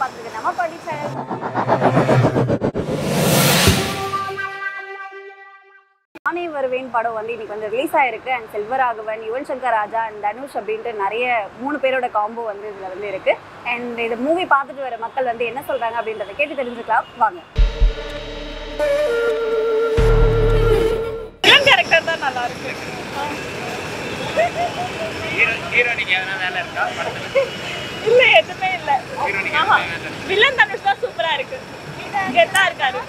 பார்த்துருக்கு நம்ம பாட்டி சேனல் நானே வருவேன் படம் வந்து இன்னைக்கு வந்து ரிலீஸ் ஆயிருக்கு அண்ட் செல்வராகவன் யுவன் சங்கர் ராஜா அண்ட் தனுஷ் அப்படின்ட்டு நிறைய மூணு பேரோட காம்போ வந்து இதுல வந்து இருக்கு அண்ட் இந்த மூவி பார்த்துட்டு வர மக்கள் வந்து என்ன சொல்றாங்க அப்படின்றத கேட்டு தெரிஞ்சுக்கலாம் வாங்க வில்லன் கேரக்டர் தான் நல்லா இருக்கு ஹீரோனிக்கு எதனா வேலை இருக்கா படத்துல இல்ல எதுவுமே இல்ல ஆமா வில்லன் தனுஷ் தான் சூப்பரா இருக்கு கெத்தா இருக்காரு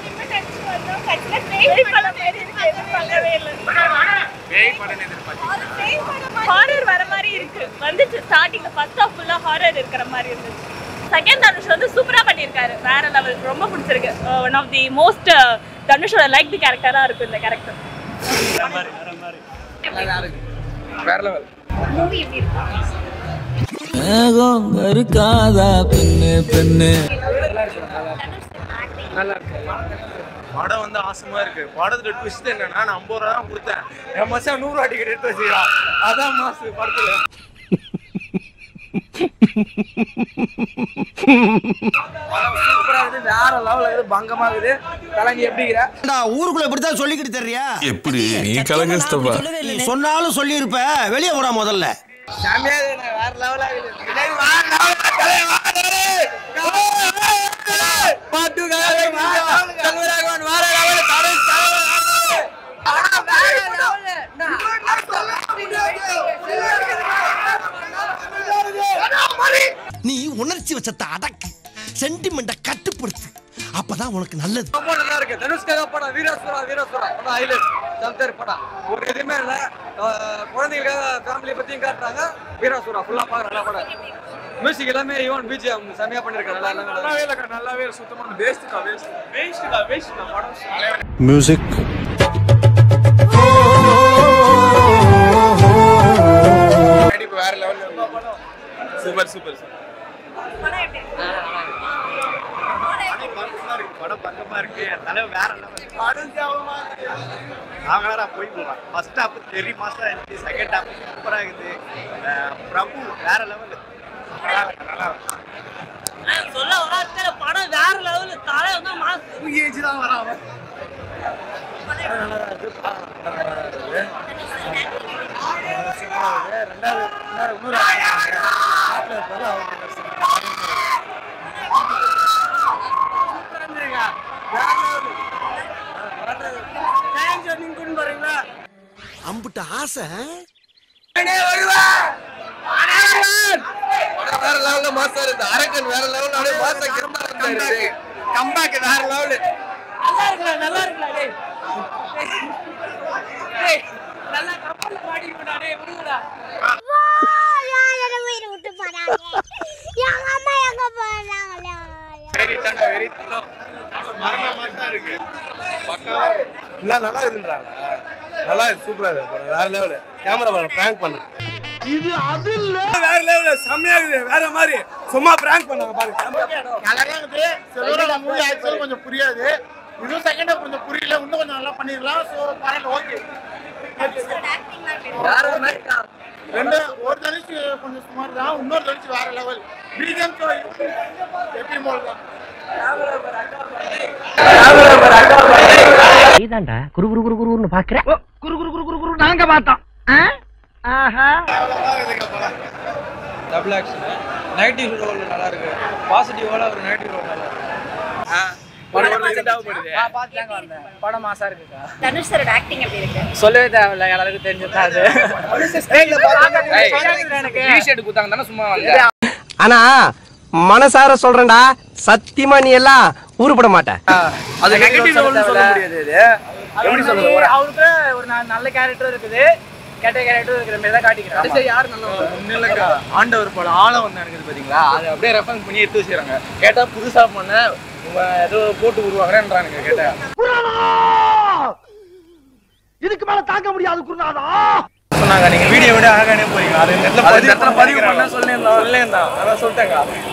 பேய் படம் மாதிரி இருக்கு, எதிர்பார்க்கவே இல்ல. பேய் படம் எதிர்பார்த்தீங்க ஹாரர் வர மாதிரி இருக்கு வந்துச்சு ஸ்டார்டிங்ல ஃபர்ஸ்ட் ஹாஃப் ஃபுல்லா ஹாரர் இருக்கிற மாதிரி இருந்துச்சு செகண்ட் தனுஷ் வந்து சூப்பரா பண்ணியிருக்காரு வேற லெவல் ரொம்ப பிடிச்சிருக்கு ஒன் ஆஃப் தி மோஸ்ட் தனுஷோட லைக் தி கேரக்டரா இருக்கு இந்த கேரக்டர் வேற லெவல் மூவி எப்படி இருக்கு மேகம் இருக்காதா பெண்ணு பெண்ணு நல்லா இருக்கு படம் வந்து ஆசமா இருக்கு படத்துல ட்விஸ்ட் என்னன்னா நான் ஐம்பது ரூபா தான் கொடுத்தேன் என் மச்சான் நூறு ரூபா டிக்கெட் எடுத்து வச்சுக்கிறான் அதான் மாசு படத்துல சூப்பரா இருக்குது வேற லெவல் இருக்குது பங்கமா இருக்குது கலங்கி எப்படிங்கிற ஊருக்குள்ள இப்படித்தான் சொல்லிக்கிட்டு தெரியா எப்படி நீ கலங்கஸ்தப்பா நீ சொன்னாலும் சொல்லியிருப்ப வெளியே போடா முதல்ல செமையா இருக்கு, வேற லெவலா இருக்குது டேய், வேற level ஆ, தலைவா, வாடா, டேய். பாட்டு கதை, செல்வராகவன், வேற level, தனுஷ், தலைவா, நீ உணர்ச்சி வச்சத்தை அடக்கு சென்டிமெண்ட கட்டுப்படுத்து அப்பதான் உனக்கு நல்லது ரொம்ப நல்லா இருக்கு தனுஷ்காக படம் வீராசுரா வீராசுரா படம் ஹைலைட் சம்தர் படம் ஒரு எதுவுமே இல்ல அஹ் குழந்தைகளுக்காக ஃபேமிலி பத்தியும் காட்டுறாங்க வீராசுரா ஃபுல்லா பாக்குற நல்லா படம் மியூசிக் எல்லாமே ஈவன் பிஜிஎம் செமையா பண்ணிருக்காங்க நல்லா எல்லாமே நல்லாவே இல்ல நல்லாவே இல்ல சுத்தமான வேஸ்ட்க்கா வேஸ்ட் வேஸ்ட்க்கா வேஸ்ட்க்கா படம் மியூசிக் நடிப்பு வேற லெவல்ல சூப்பர் சூப்பர் சூப்பர் படம் பக்கமா இருக்கு என் தலைவர் வேற லெவல் நாங்களா போய் போவான் ஃபர்ஸ்ட் ஹாஃப் தெரி மாசம் இருந்துச்சு செகண்ட் ஹாஃப் சூப்பரா இருக்குது அஹ் பிரபு வேற லெவல் நல்லா சொல்ல வராது படம் வேற லெவல் தலை வந்து மாஸ் ஏஜ் தான் வரான் அம்புட்ட ஆசை வேற லெவல்ல மாசா இருக்கு அரக்கன் வேற லெவல்ல அப்படியே மாசா கிரமா இருந்தாரு கம்பேக் வேற லெவல் நல்லா இருக்குல்ல நல்லா இருக்குல்ல டேய் டேய் நல்லா கப்பல்ல மாட்டிக்கிட்டா டேய் விடுங்கடா உயிரை விட்டு போறாங்க எங்க அம்மா எங்க போறாங்களா வெரி தண்டா வெரி தண்டா மரண மாசா இருக்கு பக்காவா இல்ல நல்லா இருக்குன்றாங்க நல்லா இருக்கு சூப்பரா இருக்கு வேற லெவல் கேமரா பாருங்க பிராங்க் பண்ணு இது அது இல்ல வேற லெவல் செம்மையா இருக்குது வேற மாதிரி சும்மா பிராங்க் பண்ணாங்க பாருங்க கலரா இருக்குது செல்வரோட மூவி ஆக்சுவல் கொஞ்சம் புரியாது இதுவும் செகண்ட் கொஞ்சம் புரியல இன்னும் கொஞ்சம் நல்லா பண்ணிடலாம் ஸோ பரவாயில்ல ஓகே வேற மாதிரி ரெண்டு ஒரு தனிச்சு கொஞ்சம் சுமார் தான் இன்னொரு தனிச்சு வேற லெவல் பிஜிஎம் எப்படி மோல் தான் நீதான்டா குரு குரு குரு குருன்னு பாக்குற குரு குரு குரு குரு குரு நாங்க பார்த்தோம் ஆஹா டபுள் ஆக்ஷன் நெகட்டிவ் ரோல் நல்லா இருக்கு பாசிட்டிவோட ஒரு நெகட்டிவ் ரோல் நல்லா இருக்கு படம் மாசா இருக்குக்கா தனுஷ் சரோட ஆக்டிங் எப்படி இருக்கு சொல்லவே தேவையில்ல எல்லாருக்கும் தெரிஞ்சதா அது டிஷர்ட் குத்தாங்க தானே சும்மா வந்தேன் ஆனா மனசார சொல்றேன்டா சத்தியமா நீ எல்லாம் ஊருப்பட மாட்ட அது நெகட்டிவ் ரோல்னு சொல்ல முடியாது இது எப்படி சொல்றது ஒரு அவருக்கு ஒரு ந- நல்ல கேரக்டர் இருக்குது கெட்ட கேரக்டர் இருக்கிற மாதிரி தான் காட்டிக்கிறாங்க கடைசியா யார் நல்ல ஒன்றும் இல்லைக்கா ஆண்டவர் படம் ஆழ வந்தா இருக்குது பாத்தீங்களா அது அப்படியே ரெஃபரன்ஸ் பண்ணி எடுத்து வச்சுக்கிறாங்க கேட்டா புதுசா பண்ண உங்க ஏதோ போட்டு உருவாக்குறேன்றானுங்க கேட்டா இதுக்கு மேல தாங்க முடியாது குருநாதா சொன்னாங்க நீங்க வீடியோ விட அழகானே போறீங்க அது இந்த இடத்துல அது இந்த இடத்துல பதிவு பதிவு பண்ண பண்ண சொல்லியிருந்தோம் சொல்லியிருந்தோம் அதான் சொல்லிட்டேங்க